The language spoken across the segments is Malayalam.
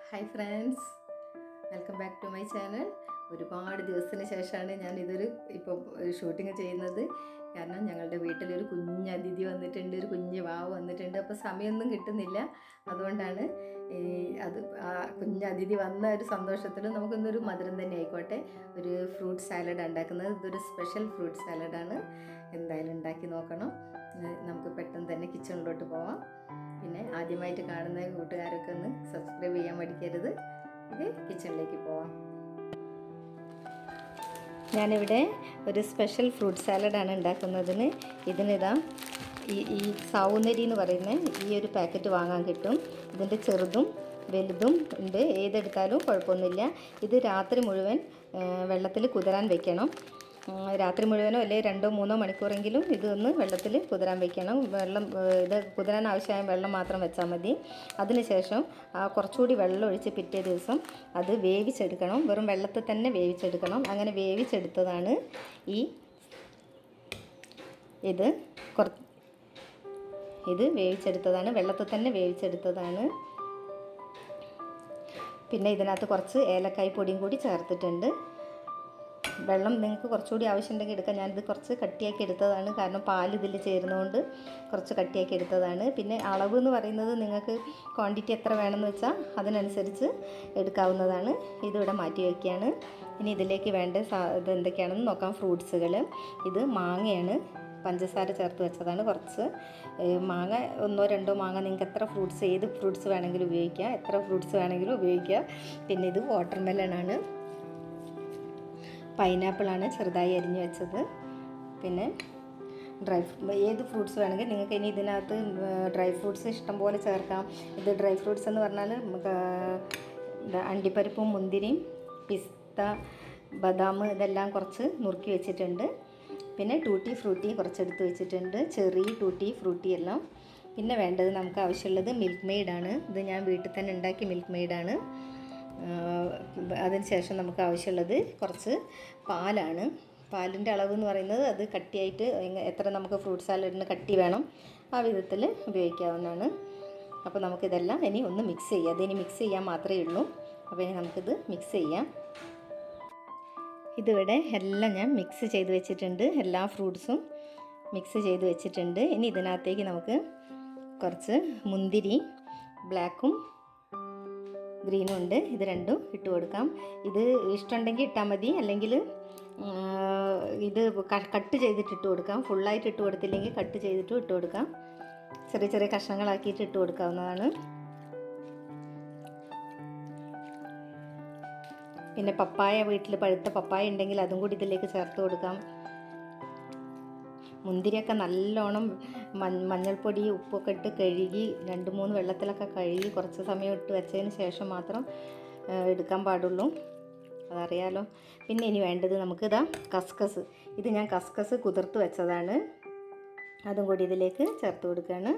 hi friends welcome back to my channel ഒരുപാട് ദിവസത്തിന് ശേഷമാണ് ഞാൻ ഇതൊരു ഇപ്പോൾ ഷൂട്ടിങ് ചെയ്യുന്നത് കാരണം ഞങ്ങളുടെ വീട്ടിലൊരു കുഞ്ഞ് അതിഥി വന്നിട്ടുണ്ട് ഒരു കുഞ്ഞ് വാവ് വന്നിട്ടുണ്ട് അപ്പോൾ സമയമൊന്നും കിട്ടുന്നില്ല അതുകൊണ്ടാണ് ഈ അത് ആ കുഞ്ഞ് അതിഥി വന്ന ഒരു സന്തോഷത്തിൽ നമുക്കിന്നൊരു മധുരം തന്നെ ആയിക്കോട്ടെ ഒരു ഫ്രൂട്ട് സാലഡ് ഉണ്ടാക്കുന്നത് ഇതൊരു സ്പെഷ്യൽ ഫ്രൂട്ട് സാലഡാണ് എന്തായാലും ഉണ്ടാക്കി നോക്കണം ഇത് നമുക്ക് പെട്ടെന്ന് തന്നെ കിച്ചണിലോട്ട് പോവാം പിന്നെ ആദ്യമായിട്ട് കാണുന്ന കൂട്ടുകാരൊക്കെ ഒന്ന് സബ്സ്ക്രൈബ് ചെയ്യാൻ മടിക്കരുത് ഇത് കിച്ചണിലേക്ക് പോവാം ഞാനിവിടെ ഒരു സ്പെഷ്യൽ ഫ്രൂട്ട് സാലഡാണ് ഉണ്ടാക്കുന്നതിന് ഇതിനിതാ ഈ ഈ സൗന്ദരി എന്ന് പറയുന്ന ഈ ഒരു പാക്കറ്റ് വാങ്ങാൻ കിട്ടും ഇതിൻ്റെ ചെറുതും വലുതും ഉണ്ട് ഏതെടുത്താലും കുഴപ്പമൊന്നുമില്ല ഇത് രാത്രി മുഴുവൻ വെള്ളത്തിൽ കുതിരാൻ വെക്കണം ഉം, രാത്രി മുഴുവനോ അല്ലെങ്കിൽ രണ്ടോ മൂന്നോ മണിക്കൂറെങ്കിലും ഇതൊന്ന് വെള്ളത്തിൽ കുതിരാൻ വെക്കണം വെള്ളം ഏഹ്, ഇത് കുതിരാൻ ആവശ്യമായ വെള്ളം മാത്രം വെച്ചാൽ മതി അതിനുശേഷം ആ കുറച്ചുകൂടി വെള്ളം ഒഴിച്ച് പിറ്റേ ദിവസം അത് വേവിച്ചെടുക്കണം വെറും വെള്ളത്തിൽ തന്നെ വേവിച്ചെടുക്കണം അങ്ങനെ വേവിച്ചെടുത്തതാണ് ഈ ഇത് കുറ ഇത് വേവിച്ചെടുത്തതാണ് വെള്ളത്തിൽ തന്നെ വേവിച്ചെടുത്തതാണ് പിന്നെ ഇതിനകത്ത് കുറച്ച് ഏലക്കായ് പൊടിയും കൂടി ചേർത്തിട്ടുണ്ട് വെള്ളം നിങ്ങൾക്ക് കുറച്ചുകൂടി ആവശ്യമുണ്ടെങ്കിൽ എടുക്കാം ഞാനിത് കുറച്ച് കട്ടിയാക്കി എടുത്തതാണ് കാരണം പാൽ ഇതിൽ ചേരുന്നതുകൊണ്ട് കുറച്ച് കട്ടിയാക്കി എടുത്തതാണ് പിന്നെ അളവ് എന്ന് പറയുന്നത് നിങ്ങൾക്ക് ക്വാണ്ടിറ്റി എത്ര വേണമെന്ന് വെച്ചാൽ അതിനനുസരിച്ച് എടുക്കാവുന്നതാണ് ഇതിവിടെ മാറ്റി വയ്ക്കുകയാണ് ഇനി ഇതിലേക്ക് വേണ്ട സാ ഇത് എന്തൊക്കെയാണെന്ന് നോക്കാം ഫ്രൂട്ട്സുകൾ ഇത് മാങ്ങയാണ് പഞ്ചസാര ചേർത്ത് വെച്ചതാണ് കുറച്ച് ഏഹ് മാങ്ങ ഒന്നോ രണ്ടോ മാങ്ങ നിങ്ങൾക്ക് എത്ര ഫ്രൂട്ട്സ് ഏത് ഫ്രൂട്ട്സ് വേണമെങ്കിലും ഉപയോഗിക്കാം എത്ര ഫ്രൂട്ട്സ് വേണമെങ്കിലും ഉപയോഗിക്കാം പിന്നെ ഇത് വാട്ടർ മെലണാണ് പൈനാപ്പിളാണ് ചെറുതായി അരിഞ്ഞു വെച്ചത് പിന്നെ ഡ്രൈ ഏത് ഫ്രൂട്ട്സ് വേണമെങ്കിൽ നിങ്ങൾക്ക് ഇനി ഇതിനകത്ത് ഡ്രൈ ഫ്രൂട്ട്സ് ഇഷ്ടം പോലെ ചേർക്കാം ഇത് ഡ്രൈ ഫ്രൂട്ട്സ് എന്ന് പറഞ്ഞാൽ നമുക്ക് എന്താ അണ്ടിപ്പരിപ്പും മുന്തിരിയും പിസ്ത ബദാം ഇതെല്ലാം കുറച്ച് നുറുക്കി വെച്ചിട്ടുണ്ട് പിന്നെ ടൂട്ടി ഫ്രൂട്ടി കുറച്ചെടുത്ത് വെച്ചിട്ടുണ്ട് ചെറി ടൂട്ടി ഫ്രൂട്ടി എല്ലാം പിന്നെ വേണ്ടത് നമുക്ക് ആവശ്യമുള്ളത് മിൽക്ക് മെയ്ഡാണ് ഇത് ഞാൻ വീട്ടിൽ തന്നെ ഉണ്ടാക്കിയ മിൽക്ക് മെയ്ഡാണ് അതിന് ശേഷം നമുക്ക് ആവശ്യമുള്ളത് കുറച്ച് പാലാണ് പാലിൻ്റെ അളവ് എന്ന് പറയുന്നത് അത് കട്ടിയായിട്ട് എങ്ങ- എത്ര നമുക്ക് ഫ്രൂട്ട് സാലഡിന് കട്ടി വേണം ആ വിധത്തിൽ ഉപയോഗിക്കാവുന്നതാണ് അപ്പോൾ നമുക്കിതെല്ലാം ഇനി ഒന്ന് മിക്സ് ചെയ്യാം അതിനി മിക്സ് ചെയ്യാൻ മാത്രമേ ഉള്ളൂ അപ്പോൾ ഇനി നമുക്കിത് മിക്സ് ചെയ്യാം ഇതിവിടെ എല്ലാം ഞാൻ മിക്സ് ചെയ്ത് വെച്ചിട്ടുണ്ട് എല്ലാ ഫ്രൂട്ട്സും മിക്സ് ചെയ്ത് വെച്ചിട്ടുണ്ട് ഇനി ഇതിനകത്തേക്ക് നമുക്ക് കുറച്ച് മുന്തിരി ബ്ലാക്കും ഗ്രീനും ഉണ്ട് ഇത് രണ്ടും ഇട്ട് കൊടുക്കാം ഇത് ഇഷ്ടമുണ്ടെങ്കിൽ ഇട്ടാൽ മതി അല്ലെങ്കിൽ ഇത് ക- കട്ട് ചെയ്തിട്ട് ഇട്ട് കൊടുക്കാം ഫുള്ളായിട്ട് ഇട്ട് കൊടുത്തില്ലെങ്കിൽ കട്ട് ചെയ്തിട്ടും ഇട്ട് കൊടുക്കാം ചെറിയ ചെറിയ കഷ്ണങ്ങളാക്കിയിട്ട് ഇട്ട് കൊടുക്കാവുന്നതാണ് പിന്നെ പപ്പായ വീട്ടിൽ പഴുത്ത പപ്പായ ഉണ്ടെങ്കിൽ അതും കൂടി ഇതിലേക്ക് ചേർത്ത് കൊടുക്കാം മുന്തിരിയൊക്കെ നല്ലോണം മഞ്ഞ മഞ്ഞൾപ്പൊടി ഉപ്പൊക്കെ ഇട്ട് കഴുകി രണ്ട് മൂന്ന് വെള്ളത്തിലൊക്കെ കഴുകി കുറച്ച് സമയം ഇട്ട് വെച്ചതിന് ശേഷം മാത്രം ആ, എടുക്കാൻ പാടുള്ളൂ അതറിയാലോ പിന്നെ ഇനി വേണ്ടത് നമുക്ക് ഇതാ കസ്കസ് ഇത് ഞാൻ കസ്കസ് കുതിർത്ത് വെച്ചതാണ് അതും കൂടി ഇതിലേക്ക് ചേർത്ത് കൊടുക്കുകയാണ്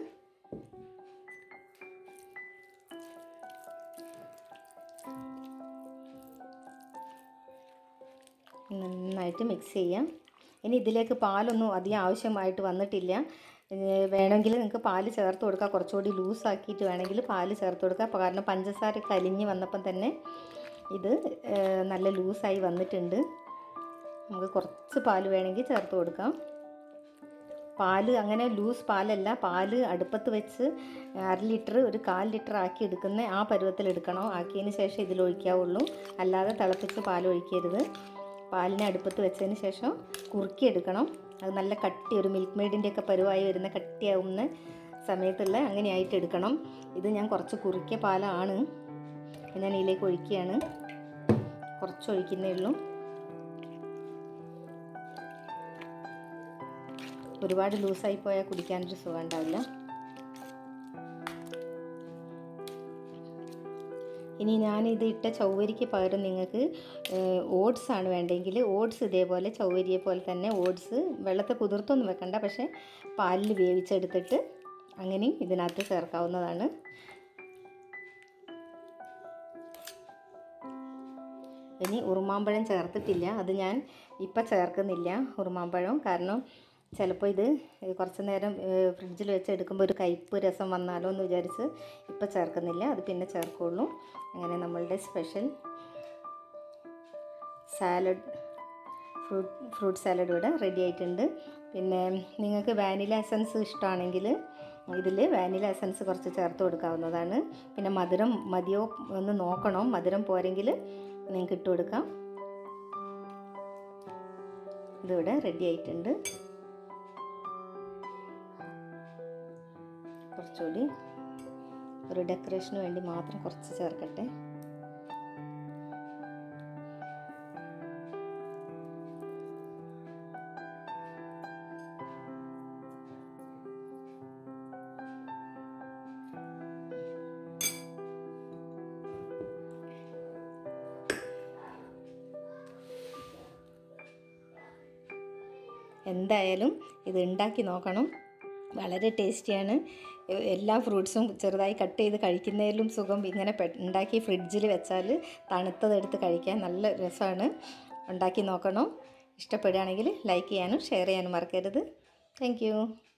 നന്നായിട്ട് മിക്സ് ചെയ്യാം ഇനി ഇതിലേക്ക് പാലൊന്നും അധികം ആവശ്യമായിട്ട് വന്നിട്ടില്ല ഏഹ് വേണമെങ്കിൽ നിങ്ങൾക്ക് പാല് ചേർത്ത് കൊടുക്കുക കുറച്ചുകൂടി ലൂസാക്കിയിട്ട് വേണമെങ്കിൽ പാല് ചേർത്ത് കൊടുക്കുക അപ്പോൾ കാരണം പഞ്ചസാര കലിഞ്ഞ് വന്നപ്പം തന്നെ ഇത് ഏഹ് നല്ല ലൂസായി വന്നിട്ടുണ്ട് നമുക്ക് കുറച്ച് പാല് വേണമെങ്കിൽ ചേർത്ത് കൊടുക്കാം പാല് അങ്ങനെ ലൂസ് പാലല്ല പാല് അടുപ്പത്ത് വെച്ച് അര ലിറ്റർ ഒരു കാൽ ലിറ്റർ ആക്കി എടുക്കുന്ന ആ പരുവത്തിൽ എടുക്കണം ആക്കിയതിന് ശേഷം ഇതിലൊഴിക്കാവുള്ളൂ അല്ലാതെ തിളപ്പിച്ച് പാൽ ഒഴിക്കരുത് പാലിനെ അടുപ്പത്ത് വെച്ചതിന് ശേഷം കുറുക്കിയെടുക്കണം അത് നല്ല കട്ടി ഒരു മിൽക്ക് മെയ്ഡിൻ്റെ ഒക്കെ പരുവായി വരുന്ന കട്ടിയാവുന്ന സമയത്തുള്ള അങ്ങനെയായിട്ട് എടുക്കണം ഇത് ഞാൻ കുറച്ച് കുറുക്കിയ പാലാണ് ഞാൻ ഇതിലേക്ക് ഒഴിക്കുകയാണ് കുറച്ച് ഒഴിക്കുന്നേ ഉള്ളൂ ഒരുപാട് ലൂസായി പോയാൽ കുടിക്കാനൊരു സുഖം ഉണ്ടാവില്ല ഇനി ഞാനിത് ഇട്ട ചൗവരിക്ക് പകരം നിങ്ങൾക്ക് ഓട്സ് ആണ് വേണ്ടെങ്കിൽ ഓട്സ് ഇതേപോലെ ചൗവരിയെ പോലെ തന്നെ ഓട്സ് വെള്ളത്തിൽ കുതിർത്തൊന്നും വെക്കണ്ട പക്ഷേ പാലിൽ വേവിച്ചെടുത്തിട്ട് അങ്ങനെയും ഇതിനകത്ത് ചേർക്കാവുന്നതാണ് ഇനി ഉറുമാമ്പഴം ചേർത്തിട്ടില്ല അത് ഞാൻ ഇപ്പം ചേർക്കുന്നില്ല ഉറുമാമ്പഴം കാരണം ചിലപ്പോൾ ഇത് കുറച്ച് നേരം ഫ്രിഡ്ജിൽ വെച്ച് എടുക്കുമ്പോൾ ഒരു കയ്പ്പ് രസം വന്നാലോ എന്ന് വിചാരിച്ച് ഇപ്പോൾ ചേർക്കുന്നില്ല അത് പിന്നെ ചേർക്കുള്ളൂ അങ്ങനെ നമ്മളുടെ special salad fruit fruit salad ഇവിടെ റെഡി ആയിട്ടുണ്ട് പിന്നെ നിങ്ങൾക്ക് വാനില എസൻസ് ഇഷ്ടമാണെങ്കിൽ ഇതിൽ വാനില എസൻസ് കുറച്ച് ചേർത്ത് കൊടുക്കാവുന്നതാണ് പിന്നെ മധുരം മതിയോ ഒന്ന് നോക്കണം മധുരം പോരെങ്കിൽ നിങ്ങൾക്ക് ഇട്ട് കൊടുക്കാം ഇതിവിടെ റെഡി ആയിട്ടുണ്ട് കുറച്ചുകൂടി ഒരു ഡെക്കറേഷന് വേണ്ടി മാത്രം കുറച്ച് ചേർക്കട്ടെ എന്തായാലും ഇത് ഉണ്ടാക്കി നോക്കണം വളരെ ടേസ്റ്റിയാണ് എ- എല്ലാ ഫ്രൂട്ട്സും ചെറുതായി കട്ട് ചെയ്ത് കഴിക്കുന്നതിലും സുഖം ഇങ്ങനെ പെ ഉണ്ടാക്കി ഫ്രിഡ്ജിൽ വെച്ചാൽ തണുത്തതെടുത്ത് കഴിക്കാൻ നല്ല രസമാണ് ഉണ്ടാക്കി നോക്കണം ഇഷ്ടപ്പെടുകയാണെങ്കിൽ ലൈക്ക് ചെയ്യാനും ഷെയർ ചെയ്യാനും മറക്കരുത് താങ്ക്